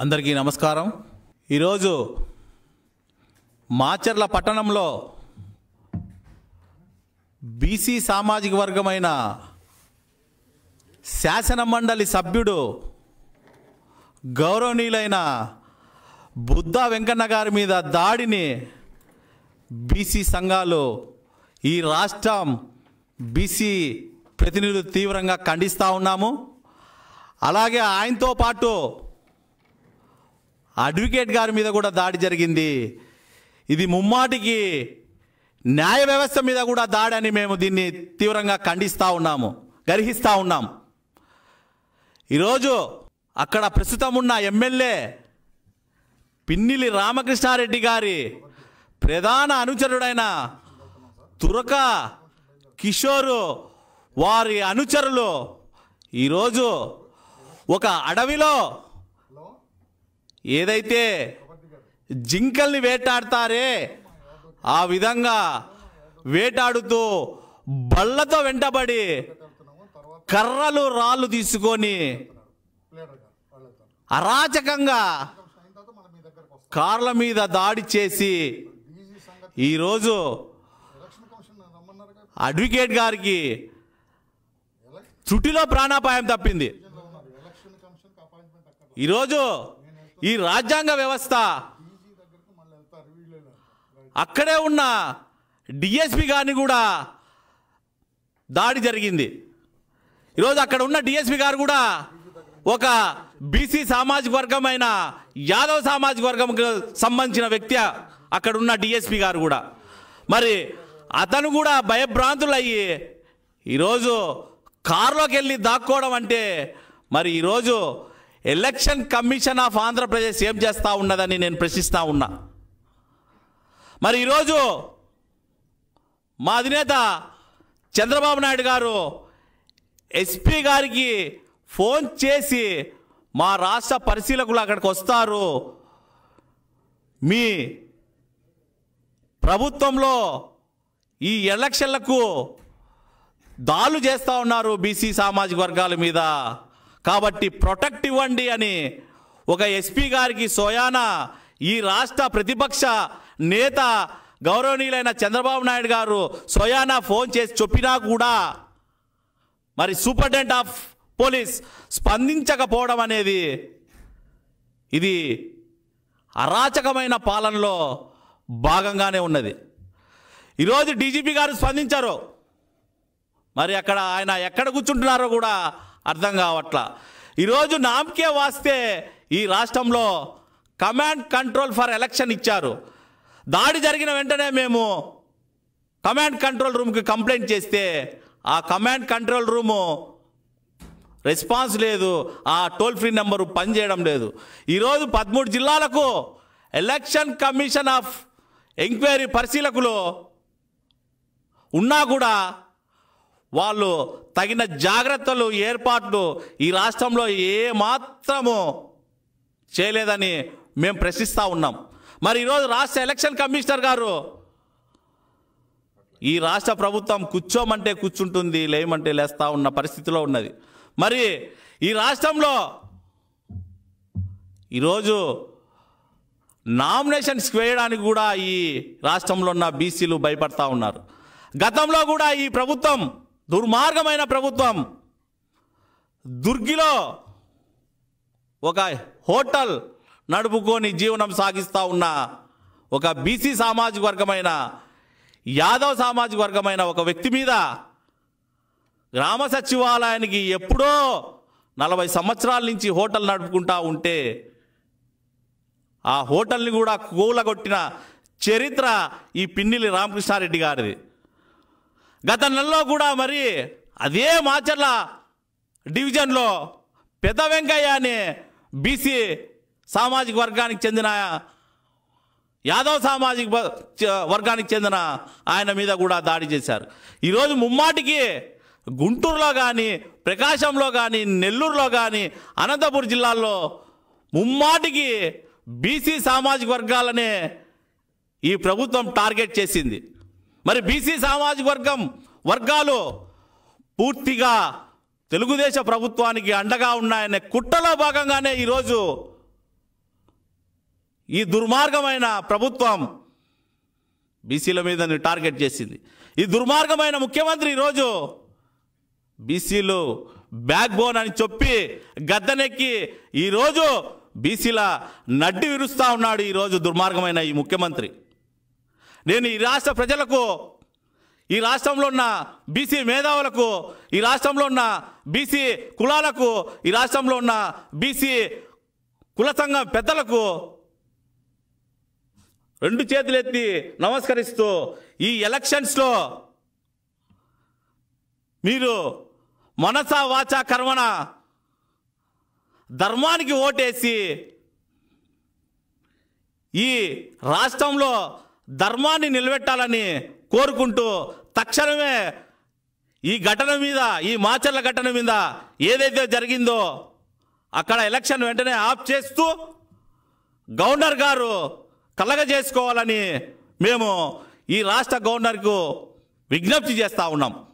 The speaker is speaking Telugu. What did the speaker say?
అందరికీ నమస్కారం ఈరోజు మాచర్ల పట్టణంలో బీసీ సామాజిక వర్గమైన శాసన మండలి సభ్యుడు గౌరవనీయులైన బుద్ధ వెంకన్న గారి మీద దాడిని బీసీ సంఘాలు ఈ రాష్ట్రం బీసీ ప్రతినిధులు తీవ్రంగా ఖండిస్తూ ఉన్నాము అలాగే ఆయనతో పాటు అడ్వకేట్ గారి మీద కూడా దాడి జరిగింది ఇది ముమ్మాటికి న్యాయ వ్యవస్థ మీద కూడా దాడి అని మేము దీన్ని తీవ్రంగా ఖండిస్తూ ఉన్నాము గర్హిస్తూ ఉన్నాం ఈరోజు అక్కడ ప్రస్తుతం ఉన్న ఎమ్మెల్యే పిన్నిలి రామకృష్ణారెడ్డి గారి ప్రధాన అనుచరుడైన తురక కిషోరు వారి అనుచరులు ఈరోజు ఒక అడవిలో ఏదైతే జింకల్ని వేటాడతారే ఆ విధంగా వేటాడుతూ బళ్ళతో వెంటబడి కర్రలు రాళ్ళు తీసుకొని అరాచకంగా కార్ల మీద దాడి చేసి ఈరోజు అడ్వకేట్ గారికి త్రుటిలో ప్రాణాపాయం తప్పింది ఈరోజు ఈ రాజ్యాంగ వ్యవస్థ అక్కడే ఉన్న డిఎస్పి గారిని కూడా దాడి జరిగింది ఈరోజు అక్కడ ఉన్న డిఎస్పి గారు కూడా ఒక బీసీ సామాజిక వర్గమైన యాదవ్ సామాజిక వర్గంకు సంబంధించిన వ్యక్తి అక్కడ ఉన్న డిఎస్పి గారు కూడా మరి అతను కూడా భయభ్రాంతులయ్యి ఈరోజు కారులోకి వెళ్ళి దాక్కోవడం అంటే మరి ఈరోజు ఎలక్షన్ కమిషన్ ఆఫ్ ఆంధ్రప్రదేశ్ ఏం చేస్తూ ఉన్నదని నేను ప్రశ్నిస్తూ ఉన్నా మరి ఈరోజు మా అధినేత చంద్రబాబు నాయుడు గారు ఎస్పీ గారికి ఫోన్ చేసి మా రాష్ట్ర పరిశీలకులు అక్కడికి వస్తారు మీ ప్రభుత్వంలో ఈ ఎలక్షన్లకు దాళ్ళు చేస్తూ ఉన్నారు బీసీ సామాజిక వర్గాల మీద కాబట్టి ప్రొటెక్ట్ ఇవ్వండి అని ఒక ఎస్పీ గారికి సోయానా ఈ రాష్ట్ర ప్రతిపక్ష నేత గౌరవనీయులైన చంద్రబాబు నాయుడు గారు సోయానా ఫోన్ చేసి చెప్పినా కూడా మరి సూపరింటెండెంట్ ఆఫ్ పోలీస్ స్పందించకపోవడం అనేది ఇది అరాచకమైన పాలనలో భాగంగానే ఉన్నది ఈరోజు డీజీపీ గారు స్పందించారు మరి అక్కడ ఆయన ఎక్కడ కూర్చుంటున్నారో కూడా అర్థం కావట్లా ఈరోజు నామకే వాస్తే ఈ రాష్ట్రంలో కమాండ్ కంట్రోల్ ఫర్ ఎలక్షన్ ఇచ్చారు దాడి జరిగిన వెంటనే మేము కమాండ్ కంట్రోల్ రూమ్కి కంప్లైంట్ చేస్తే ఆ కమాండ్ కంట్రోల్ రూము రెస్పాన్స్ లేదు ఆ టోల్ ఫ్రీ నెంబరు పనిచేయడం లేదు ఈరోజు పదమూడు జిల్లాలకు ఎలక్షన్ కమిషన్ ఆఫ్ ఎంక్వైరీ పరిశీలకులు ఉన్నా కూడా వాళ్ళు తగిన జాగ్రత్తలు ఏర్పాట్లు ఈ రాష్ట్రంలో ఏ మాత్రము చేయలేదని మేము ప్రశ్నిస్తూ ఉన్నాం మరి ఈరోజు రాష్ట్ర ఎలక్షన్ కమిషనర్ గారు ఈ రాష్ట్ర ప్రభుత్వం కూర్చోమంటే కూర్చుంటుంది లేయమంటే లేస్తా ఉన్న పరిస్థితిలో ఉన్నది మరి ఈ రాష్ట్రంలో ఈరోజు నామినేషన్స్ వేయడానికి కూడా ఈ రాష్ట్రంలో ఉన్న బీసీలు భయపడతా ఉన్నారు గతంలో కూడా ఈ ప్రభుత్వం దుర్మార్గమైన ప్రభుత్వం దుర్గిలో ఒక హోటల్ నడుపుకొని జీవనం సాగిస్తూ ఉన్న ఒక బీసీ సామాజిక వర్గమైన యాదవ్ సామాజిక వర్గమైన ఒక వ్యక్తి మీద గ్రామ సచివాలయానికి ఎప్పుడో నలభై సంవత్సరాల నుంచి హోటల్ నడుపుకుంటా ఉంటే ఆ హోటల్ని కూడా కూలగొట్టిన చరిత్ర ఈ పిన్నిలి రామకృష్ణారెడ్డి గారిది గత నెలలో కూడా మరి అదే మాచర్ల డివిజన్లో పెద్ద వెంకయ్య అనే బీసీ సామాజిక వర్గానికి చెందిన యాదవ్ సామాజిక వ- చ- వర్గానికి చెందిన ఆయన మీద కూడా దాడి చేశారు ఈరోజు ముమ్మాటికి గుంటూరులో కానీ ప్రకాశంలో కానీ నెల్లూరులో కానీ అనంతపురం జిల్లాల్లో ముమ్మాటికి బీసీ సామాజిక వర్గాలనే ఈ ప్రభుత్వం టార్గెట్ చేసింది మరి బీసీ సామాజిక వర్గం వర్గాలు పూర్తిగా తెలుగుదేశ ప్రభుత్వానికి అండగా ఉన్నాయనే కుట్రలో భాగంగానే ఈరోజు ఈ దుర్మార్గమైన ప్రభుత్వం బీసీల మీద టార్గెట్ చేసింది ఈ దుర్మార్గమైన ముఖ్యమంత్రి ఈరోజు బీసీలు బ్యాక్ బోన్ అని చెప్పి గద్దెనెక్కి ఈరోజు బీసీల నడ్డి విరుస్తూ ఉన్నాడు ఈరోజు దుర్మార్గమైన ఈ ముఖ్యమంత్రి నేను ఈ రాష్ట్ర ప్రజలకు ఈ రాష్ట్రంలో ఉన్న బీసీ మేధావులకు ఈ రాష్ట్రంలో ఉన్న బీసీ కులాలకు ఈ రాష్ట్రంలో ఉన్న బీసీ కుల సంఘం పెద్దలకు రెండు చేతులెత్తి నమస్కరిస్తూ ఈ ఎలక్షన్స్లో మీరు మనసా వాచా కర్మణ ధర్మానికి ఓటేసి ఈ రాష్ట్రంలో ధర్మాన్ని నిలబెట్టాలని కోరుకుంటూ తక్షణమే ఈ ఘటన మీద ఈ మాచర్ల ఘటన మీద ఏదైతే జరిగిందో అక్కడ ఎలక్షన్ వెంటనే ఆఫ్ చేస్తూ గవర్నర్ గారు కలగజేసుకోవాలని మేము ఈ రాష్ట్ర గవర్నర్కు విజ్ఞప్తి చేస్తూ ఉన్నాం